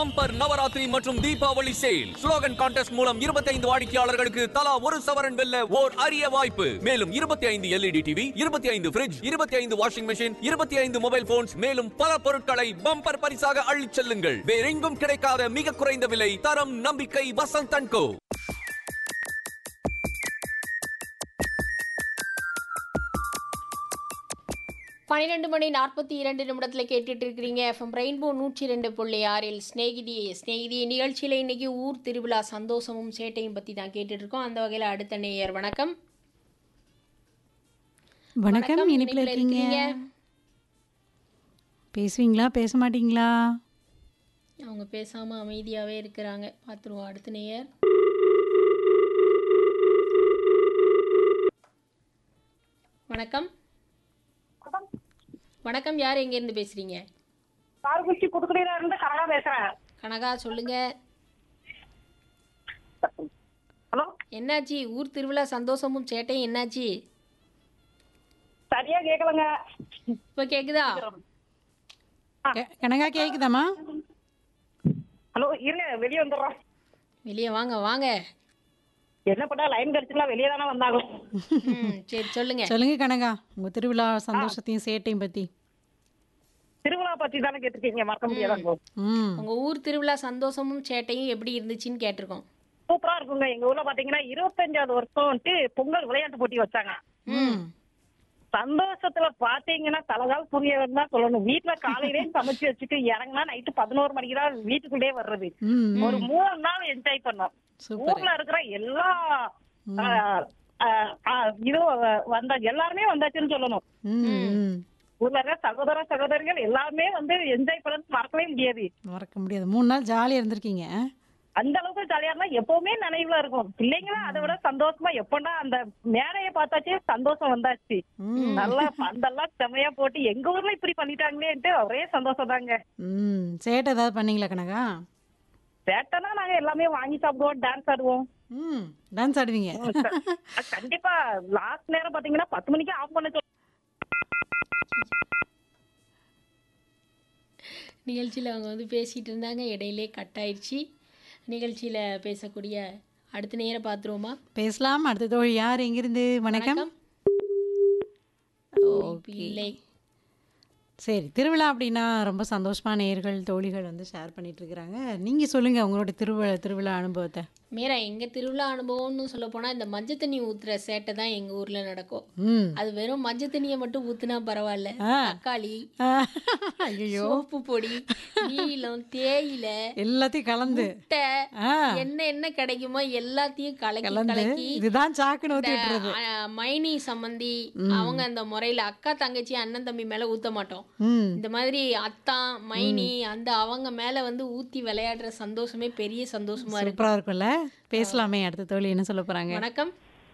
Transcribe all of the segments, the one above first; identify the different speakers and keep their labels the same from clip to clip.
Speaker 1: Bumper Navaratri மற்றும் Deepavali sale slogan contest மூலம் 25 வாடிக்கையாளர்களுக்கு தலா ஒரு சவரன் வெல்ல ஓர் அரிய வாய்ப்பு மேலும் 25 எல்இடி டிவி 25 ஐந்து fridge 25 washing machine 25 mobile phones மேலும் பல பொருட்களை பம்பர் பரிசாக அள்ளிச் செல்லுங்கள் வேறெங்கும் கிடைக்காத மிக குறைந்த விலை தரம் நம்பிக்கை வசந்தன் கோ
Speaker 2: பன்னிரெண்டு மணி நாற்பத்தி இரண்டு நிமிடத்தில் கேட்டுட்டு இருக்கிறீங்க எஃப்எம் ரெயின்போ நூற்றி ரெண்டு புள்ளி ஆறில் ஸ்நேகிதி ஸ்நேகிதி நிகழ்ச்சியில் இன்னைக்கு ஊர் திருவிழா சந்தோஷமும் சேட்டையும் பற்றி தான் கேட்டுட்டு இருக்கோம் அந்த வகையில் அடுத்த நேயர் வணக்கம்
Speaker 3: வணக்கம் இனிப்பில் இருக்கீங்க பேசுவீங்களா பேச மாட்டீங்களா
Speaker 2: அவங்க பேசாமல் அமைதியாகவே இருக்கிறாங்க பார்த்துருவோம் அடுத்த நேயர் வணக்கம் வணக்கம் யார் எங்கேருந்து பேசுகிறீங்க
Speaker 4: கார்குச்சி புதுக்குடியில இருந்து கனகா பேசுறேன்
Speaker 2: கனகா சொல்லுங்க
Speaker 4: ஹலோ
Speaker 2: என்னாச்சு ஊர் திருவிழா சந்தோஷமும் சேட்டையும் என்னாச்சு
Speaker 4: சரியா கேட்கலங்க
Speaker 2: இப்போ கேக்குதா
Speaker 3: கெ- கனகா கேக்குதாம்மா
Speaker 4: ஹலோ இருங்க வெளியே வந்துடுறோம்
Speaker 2: வெளியே வாங்க வாங்க
Speaker 4: என்ன பண்ணா லைன் கிடைச்சுலாம் வெளியே தானே வந்தாங்க
Speaker 2: ம், சரி சொல்லுங்க
Speaker 3: சொல்லுங்க கனகா உங்க திருவிழா சந்தோஷத்தையும் சேட்டையும் பத்தி
Speaker 4: திருவிழா பத்தி தானே கேட்டிருக்கீங்க மறக்க முடியாதாங்க
Speaker 3: ம்
Speaker 2: உங்க ஊர் திருவிழா சந்தோஷமும் சேட்டையும் எப்படி இருந்துச்சுன்னு கேட்டிருக்கோம்
Speaker 4: சூப்பரா இருக்குங்க எங்க ஊர்ல பாத்தீங்கன்னா இருபத்தஞ்சாவது வருஷம் வந்துட்டு பொங்கல் விளையாட்டு போட்டி வச்சாங்க
Speaker 2: ம்
Speaker 4: சந்தோஷத்துல பாத்தீங்கன்னா தலகால் புரியவன் தான் சொல்லணும் வீட்டுல காலையிலே சமைச்சு வச்சுட்டு இறங்கினா நைட்டு பதினோரு மணிக்கு தான் வீட்டுக்குள்ளே வர்றது
Speaker 3: ம்
Speaker 4: ஒரு மூணு நாள் என்ஜாய் பண்ணோம்
Speaker 3: சூப்பர்
Speaker 4: ஊர்ல இருக்கிற எல்லா ஆ, ஆ, ஆ, இதுவும் வந்தா எல்லாருமே வந்தாச்சுன்னு சொல்லணும்
Speaker 3: ம் ம்.
Speaker 4: ஊர்ல இருக்கிற சகோதர சகோதரிகள் எல்லாமே வந்து என்ஜாய் பண்ணது மறக்கவே முடியாது
Speaker 3: மறக்க முடியாது மூணு நாள் ஜாலியா இருந்திருக்கீங்க
Speaker 4: அந்த அளவுக்கு ஜாலியா இருந்தா எப்பவுமே நினைவுல இருக்கும் பிள்ளைங்களும் அதை விட சந்தோஷமா எப்படா அந்த மேடையை பார்த்தாச்சே சந்தோஷம் வந்தாச்சு
Speaker 3: ம்
Speaker 4: நல்லா பந்தெல்லாம் செமையா போட்டு எங்க ஊர்ல இப்படி பண்ணிட்டாங்களேன்ட்டு ஒரே சந்தோஷம் தாங்க
Speaker 3: ம் சேட்டை ஏதாவது பண்ணீங்களா கனகா
Speaker 4: சேட்டனா நாங்க எல்லாமே வாங்கி சாப்பிடுவோம் டான்ஸ் ஆடுவோம்
Speaker 3: ம் டான்ஸ் ஆடுவீங்க
Speaker 4: அது கண்டிப்பா லாஸ்ட் நேரம் பாத்தீங்கன்னா பத்து மணிக்கு ஆஃப் பண்ண சொல்லி
Speaker 2: நிகழ்ச்சியில் அவங்க வந்து பேசிட்டு இருந்தாங்க இடையிலே கட் ஆயிடுச்சு நிகழ்ச்சியில் பேசக்கூடிய அடுத்த நேரம் பார்த்துருவோமா
Speaker 3: பேசலாம் அடுத்த தோழி யார் எங்கிருந்து வணக்கம் ஓகே
Speaker 2: இல்லை
Speaker 3: சரி திருவிழா அப்படின்னா ரொம்ப சந்தோஷமா நேயர்கள் தோழிகள் வந்து ஷேர் பண்ணிட்டு இருக்கிறாங்க நீங்க சொல்லுங்க உங்களோட திருவிழா திருவிழா அனுபவத்தை
Speaker 2: மீரா எங்கள் திருவிழா அனுபவம்னு சொல்ல போனால் இந்த மஞ்சள் தண்ணி ஊற்றுற சேட்டை தான் எங்கள் ஊரில் நடக்கும்
Speaker 3: ம்
Speaker 2: அது வெறும் மஞ்சள் தண்ணியை மட்டும் ஊத்துனா பரவாயில்ல
Speaker 3: ஆ.
Speaker 2: தக்காளி
Speaker 3: ஐயோ
Speaker 2: சோப்பு பொடி நீளம் தேயிலை
Speaker 3: எல்லாத்தையும் கலந்து
Speaker 2: முட்டை
Speaker 3: ஆ
Speaker 2: என்ன என்ன கிடைக்குமோ எல்லாத்தையும் கலக்கி
Speaker 3: கலந்து
Speaker 2: கலக்கி
Speaker 3: இதுதான் சாக்குன்னு ஊத்தி விட்டுறது
Speaker 2: ஆ, மைனி சம்மந்தி அவங்க அந்த முறையில அக்கா தங்கச்சி அண்ணன் தம்பி மேல ஊத்த மாட்டோம்
Speaker 3: ம்
Speaker 2: இந்த மாதிரி அத்தான் மைனி அந்த அவங்க மேல வந்து ஊத்தி விளையாடுற சந்தோஷமே பெரிய சந்தோஷமா இருக்கு
Speaker 3: சூப்பரா இருக்கும்ல பேசலாமே அடுத்த தோழி என்ன சொல்ல போறாங்க
Speaker 2: வணக்கம்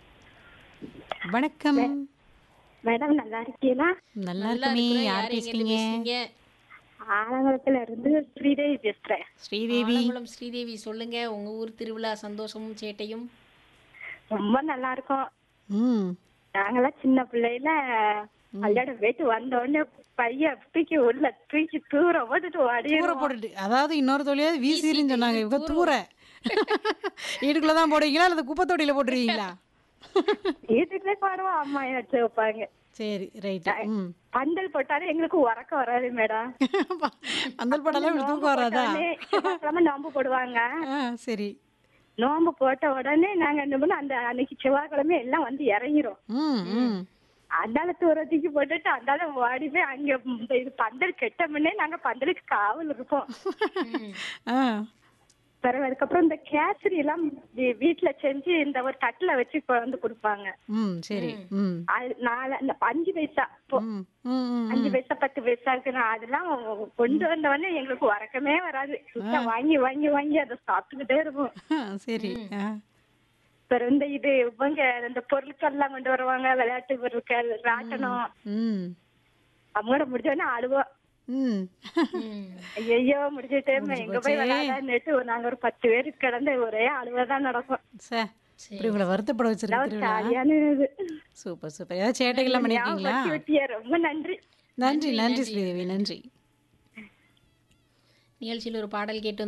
Speaker 3: வணக்கம்
Speaker 5: மேடம் நல்லா இருக்கீங்களா
Speaker 3: நல்லா
Speaker 2: நல்லா
Speaker 3: இருக்குமே
Speaker 2: இருக்கிறோம்.
Speaker 3: யார்
Speaker 2: யார் எங்க
Speaker 3: பேசுறீங்க
Speaker 2: பேசுறீங்க
Speaker 5: ஆலங்குளத்துல இருந்து ஸ்ரீதேவி பேசுறேன்
Speaker 3: ஸ்ரீதேவி
Speaker 2: ஆலங்குளம் ஸ்ரீதேவி சொல்லுங்க உங்க ஊர் திருவிழா சந்தோஷமும் சேட்டையும்
Speaker 5: ரொம்ப நல்லா இருக்கும்
Speaker 3: ம்
Speaker 5: நாங்கெல்லாம் சின்ன பிள்ளையில கல்யாணம் போயிட்டு வந்த உடனே பையன் தூக்கி உள்ள தூக்கி தூர போட்டுட்டு
Speaker 3: தூர
Speaker 5: ஓடிடுவோம்
Speaker 3: போட்டுட்டு அதாவது இன்னொரு தொழிலாவது வீசிருன்னு சொன்னாங்க இவங்க தூர வீட்டுக்குள்ள தான் போடுவீங்களா அல்லது குப்பை தொட்டியில போட்டுருவீங்களா
Speaker 5: வீட்டுக்குள்ளே பாடுவோம் அம்மா வச்சு வைப்பாங்க
Speaker 3: சரி ரைட்டு ம்
Speaker 5: பந்தல் போட்டாலும் எங்களுக்கு உறக்க வராது மேடம்
Speaker 3: அந்த படம்லாம் இப்படி தூக்கம் வராதா
Speaker 5: உடனே செவ்வாய்க்கிழமை நோம்பு போடுவாங்க
Speaker 3: ஆ சரி
Speaker 5: நோம்பு போட்ட உடனே நாங்க என்ன பண்ணோம் அந்த அன்னைக்கு செவ்வாய்க்கிழமை எல்லாம் வந்து இறங்கிரும்
Speaker 3: ம் ம்
Speaker 5: அந்தால தூரத்துக்கு போட்டுட்டு அந்தால ஓடி போய் அங்க இந்த இது பந்தல் கெட்ட முன்னே நாங்க பந்தலுக்கு காவல் இருப்போம்
Speaker 3: ஆ
Speaker 5: பிறகு அதுக்கப்புறம் இந்த கேசரி எல்லாம் வீ- வீட்டுல செஞ்சு இந்த ஒரு தட்டுல வச்சு கொ- வந்து கொடுப்பாங்க
Speaker 3: ம் சரி ம்
Speaker 5: அது நாலு அந்த அஞ்சு பைசா இப்போ
Speaker 3: ம் ம் ம்
Speaker 5: அஞ்சு பைசா பத்து பைசா இருக்கு அதெல்லாம் கொண்டு வந்த உடனே எங்களுக்கு உறக்கமே வராது சுத்தா வாங்கி வாங்கி வாங்கி அதை சாப்பிட்டுக்கிட்டே இருப்போம்
Speaker 3: ஆ, சரி ஆ
Speaker 5: பிறகு இந்த இது இவங்க இந்த பொருட்கள் எல்லாம் கொண்டு வருவாங்க விளையாட்டு பொருட்கள் ராட்டனம்
Speaker 3: ம்
Speaker 5: அவங்களோட முடிஞ்ச உடனே அழுவோம்
Speaker 3: ம்
Speaker 5: ஐயோ முடிஞ்சிட்டு எங்க போய் விளையாடான்னுட்டு நாங்க ஒரு பத்து பேர் கிடந்து ஒரே அழுவதான் நடக்கும்
Speaker 3: சே இப்படி உங்களை வருத்தப்பட வச்சிருக்கு திருவிழா
Speaker 5: ஜாலியான இது
Speaker 3: சூப்பர் சூப்பர் ஏதாவது சேட்டைகள்லாம் பண்ணிருக்கீங்களா
Speaker 5: ஞாபகப்படுத்தி விட்டியே, ரொம்ப நன்றி
Speaker 3: நன்றி நன்றி ஸ்ரீதேவி நன்றி
Speaker 2: நிகழ்ச்சியில் ஒரு பாடல் கேட்டு